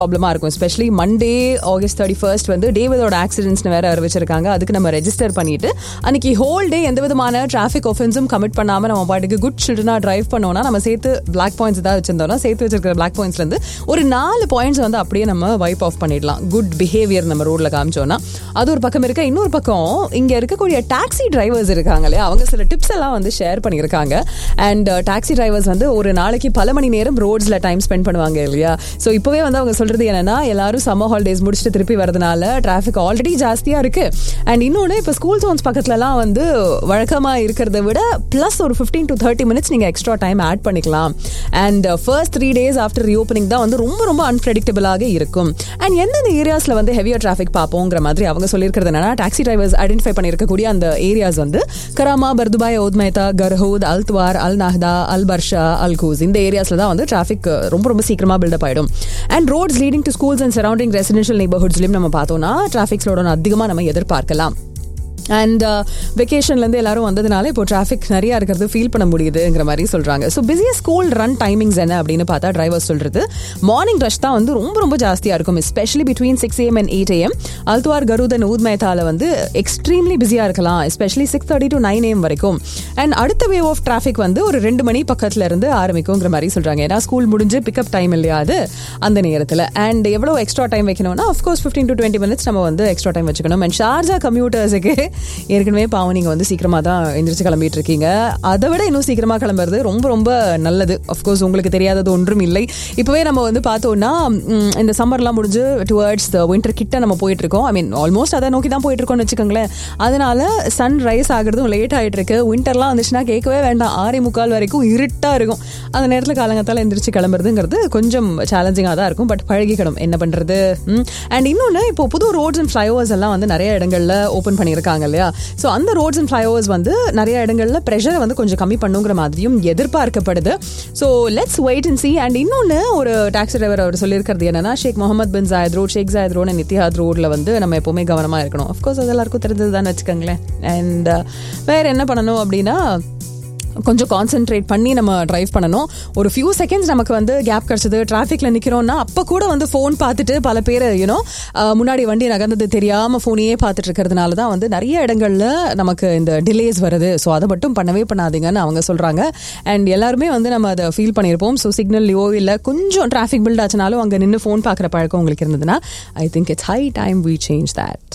ப்ராப்ளமா இருக்கும் especially Monday August thirty first வந்து டேவிதோட ஆக்சிடென்ட்ஸ்னு வேற அறிவிச்சிருக்காங்க அதுக்கு நம்ம ரெஜிஸ்டர் பண்ணிட்டு அன்னைக்கு ஹோல் டே எந்த விதமான டிராஃபிக் ஒஃபென்ஸும் கமிட் பண்ணாம நம்ம பாட்டுக்கு குட் சில்ட்ரனா டிரைவ் பண்ணோம்னா நம்ம சேர்த்து பிளாக் பாயிண்ட்ஸ் ஏதாவது வச்சிருந்தோம்னா சேர்த்து வச்சிருக்கிற பிளாக் பாயிண்ட்ஸ்ல இருந்து ஒரு நாலு பாயிண்ட்ஸ் வந்து அப்படியே நம்ம வைப் ஆஃப் பண்ணிடலாம் குட் பிஹேவியர் நம்ம ரோட்ல காமிச்சோம்னா அது ஒரு பக்கம் இருக்க இன்னொரு பக்கம் இங்க இருக்கக்கூடிய டாக்ஸி டிரைவர்ஸ் இருக்காங்க இல்லையா அவங்க சில டிப்ஸ் எல்லாம் வந்து ஷேர் பண்ணியிருக்காங்க அண்ட் டாக்ஸி டிரைவர்ஸ் வந்து ஒரு நாளைக்கு பல மணி நேரம் ரோட்ஸ்ல டைம் ஸ்பெண்ட் பண்ணுவாங்க இல்லையா ஸோ இப்போவே வந்து அவங்க சொல்றது என்னன்னா எல்லாரும் சம்மர் ஹாலிடேஸ் முடிச்சுட்டு திருப்பி வரதுனால டிராஃபிக் ஆல்ரெடி ஜாஸ்தியா இருக்கு அண்ட் இன்னொன்று இப்போ ஸ்கூல் ஜோன்ஸ் பக்கத்துலலாம் வந்து வழக்கமா இருக்கிறத விட ப்ளஸ் ஒரு ஃபிஃப்டீன் டு தேர்ட்டி மினிட்ஸ் நீங்க எக்ஸ்ட்ரா டைம் ஆட் பண்ணிக்கலாம் and first three days after reopening தான் வந்து ரொம்ப ரொம்ப அன்பிரடிக்டபிளாக இருக்கும் அண்ட் எந்தெந்த ஏரியாஸ்ல வந்து ஹெவியர் டிராஃபிக் பார்ப்போங்கிற மாதிரி அவங்க சொல்லியிருக்கிறது என்னன்னா டாக்ஸி டிரைவர்ஸ் ஐடென்டிஃபை பண்ணியிருக்கக்கூடிய அந்த ஏரியாஸ் வந்து Karama Bur Dubai Oud Metha Garhoud Al Twar Al Nahda Al Barsha Al Quoz இந்த ஏரியாஸ்ல தான் வந்து டிராஃபிக் ரொம்ப ரொம்ப சீக்கிரமா பில்டப் ஆயிடும் and roads leading to schools and surrounding residential நெய்பர்ஹுட்ஸ்லையும் நம்ம பார்த்தோம்னா டிராஃபிக் ஸ்லோட அதிகமாக நம்ம எதிர்பார்க்கலாம் அண்ட் வெக்கேஷன்லேருந்து எல்லாரும் வந்ததுனால இப்போ டிராஃபிக் நிறையா இருக்கிறது ஃபீல் பண்ண முடியுதுங்கிற மாதிரி சொல்கிறாங்க ஸோ பிஸியாக ஸ்கூல் ரன் டைமிங்ஸ் என்ன அப்படின்னு பார்த்தா டிரைவர் சொல்கிறது மார்னிங் ரஷ் தான் வந்து ரொம்ப ரொம்ப ஜாஸ்தியாக இருக்கும் especially between six AM and eight AM Al Twar Garhoud Oud மேத்தால வந்து எக்ஸ்ட்ரீம்லி பிஸியாக இருக்கலாம் especially six thirty to nine AM வரைக்கும் அண்ட் அடுத்த வேவ் ஆஃப் டிராஃபிக் வந்து ஒரு ரெண்டு மணி பக்கத்துல இருந்து ஆரம்பிக்குங்கிற மாதிரி சொல்கிறாங்க ஏன்னா ஸ்கூல் முடிஞ்சு பிக்கப் டைம் இல்லையா அது அந்த நேரத்தில் அண்ட் எவ்வளோ எக்ஸ்ட்ரா டைம் வைக்கணும்னா of course fifteen to twenty minutes நம்ம வந்து எக்ஸ்ட்ரா டைம் வச்சுக்கணும் அண்ட் ஷார்ஜா கம்யூட்டர்ஸுக்கு ஏற்கனவே பாவம் நீங்கள் வந்து சீக்கிரமாக தான் எந்திரிச்சு கிளம்பிட்டு இருக்கீங்க அதை விட இன்னும் சீக்கிரமாக கிளம்புறது ரொம்ப ரொம்ப நல்லது அஃப்கோர்ஸ் உங்களுக்கு தெரியாதது ஒன்றும் இல்லை இப்போவே நம்ம வந்து பார்த்தோம்னா ம், இந்த சம்மர்லாம் முடிஞ்சு டுவர்ட்ஸ் வின்டர் கிட்ட நம்ம போயிட்டு இருக்கோம் ஐ மீன் ஆல்மோஸ்ட் அதை நோக்கி தான் போயிட்டு இருக்கோம்னு வச்சுக்கோங்களேன் அதனால சன் ரைஸ் ஆகுறதும் லேட் ஆகிட்டு இருக்கு வின்டர்லாம் வந்துச்சுன்னா கேட்கவே வேண்டாம் ஆறே முக்கால் வரைக்கும் இருட்டாக இருக்கும் அந்த நேரத்தில் காலங்கத்தால் எந்திரிச்சு கிளம்புறதுங்கிறது கொஞ்சம் சேலஞ்சிங்காக தான் இருக்கும் பட் பழகிக்கணும் என்ன பண்ணுறது அண்ட் இன்னொன்று இப்போ புது ரோட்ஸ் அண்ட் ஃப்ளைஓவர்ஸ் எல்லாம் வந்து நிறைய இடங்கள்ல ஓப்பன் பண்ணியிருக்காங்க இல்லையா ஸோ அந்த ரோட்ஸ் அண்ட் ஃப்ளைஓவர்ஸ் வந்து நிறைய இடங்கள்ல ப்ரெஷரை வந்து கொஞ்சம் கம்மி பண்ணுங்கிற மாதிரியும் எதிர்பார்க்கப்படுது so let's wait and see and இன்னொன்று ஒரு டாக்ஸி டிரைவர் அவர் சொல்லியிருக்கிறது என்னன்னா Sheikh Mohammed bin Zayed road Sheikh Zayed road and Etihad ரோட்ல வந்து நம்ம எப்பவுமே கவனமாக இருக்கணும் அஃப்கோர்ஸ் அது எல்லாருக்கும் தெரிஞ்சது தான் வச்சுக்கோங்களேன் அண்ட் வேற என்ன பண்ணணும் அப்படின்னா கொஞ்சம் கான்சென்ட்ரேட் பண்ணி நம்ம டிரைவ் பண்ணணும் ஒரு ஃபியூ செகண்ட்ஸ் நமக்கு வந்து கேப் கிடச்சது டிராஃபிக்ல நிற்கிறோம்னா அப்போ கூட வந்து ஃபோன் பார்த்துட்டு பல பேர் யூனோ முன்னாடி வண்டி நகர்ந்தது தெரியாமல் ஃபோனையே பார்த்துட்டு இருக்கிறதுனால தான் வந்து நிறைய இடங்கள்ல நமக்கு இந்த டிலேஸ் வருது ஸோ அதை மட்டும் பண்ணவே பண்ணாதீங்கன்னு அவங்க சொல்கிறாங்க அண்ட் எல்லாருமே வந்து நம்ம அதை ஃபீல் பண்ணியிருப்போம் ஸோ சிக்னல்லையோ இல்லை கொஞ்சம் டிராஃபிக் பில்ட் ஆச்சுனாலும் அங்கே நின்று ஃபோன் பார்க்குற பழக்கம் உங்களுக்கு இருந்ததுன்னா I think it's high time we change that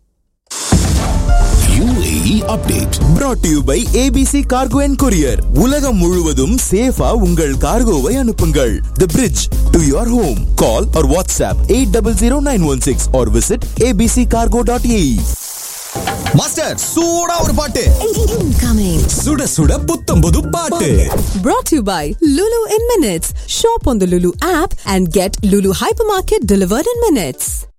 UAE update brought to you by ABC Cargo and Courier. உலகம் முழுவதும் சேஃபா உங்கள் கார்கோவை அனுப்புங்கள். The bridge to your home. Call or WhatsApp 800916 or visit abccargo.ae. Master சூடா ஒரு பாட்டு Incoming. சுட சுட புத்தம் புது பாட்டு Brought to you by Lulu in Minutes. Shop on the Lulu app and get Lulu Hypermarket delivered in minutes.